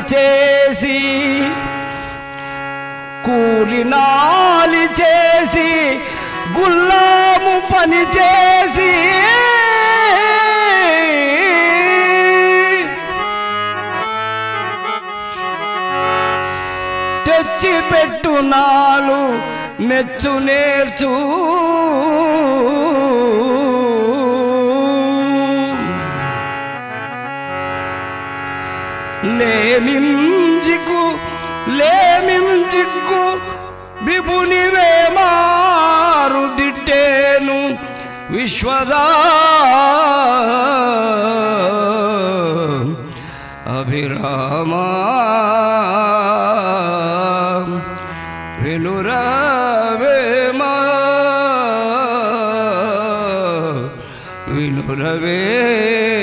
చేసి కూలినాలి చేసి గుల్లాము పని చేసి తెచ్చి పెట్టు నాలు మెచ్చు నేర్చు లేమింజికు లేమింజిక్కు విభునివే మారు దిట్టేను విశ్వదా అభిరామా వినురవేమా వినురవే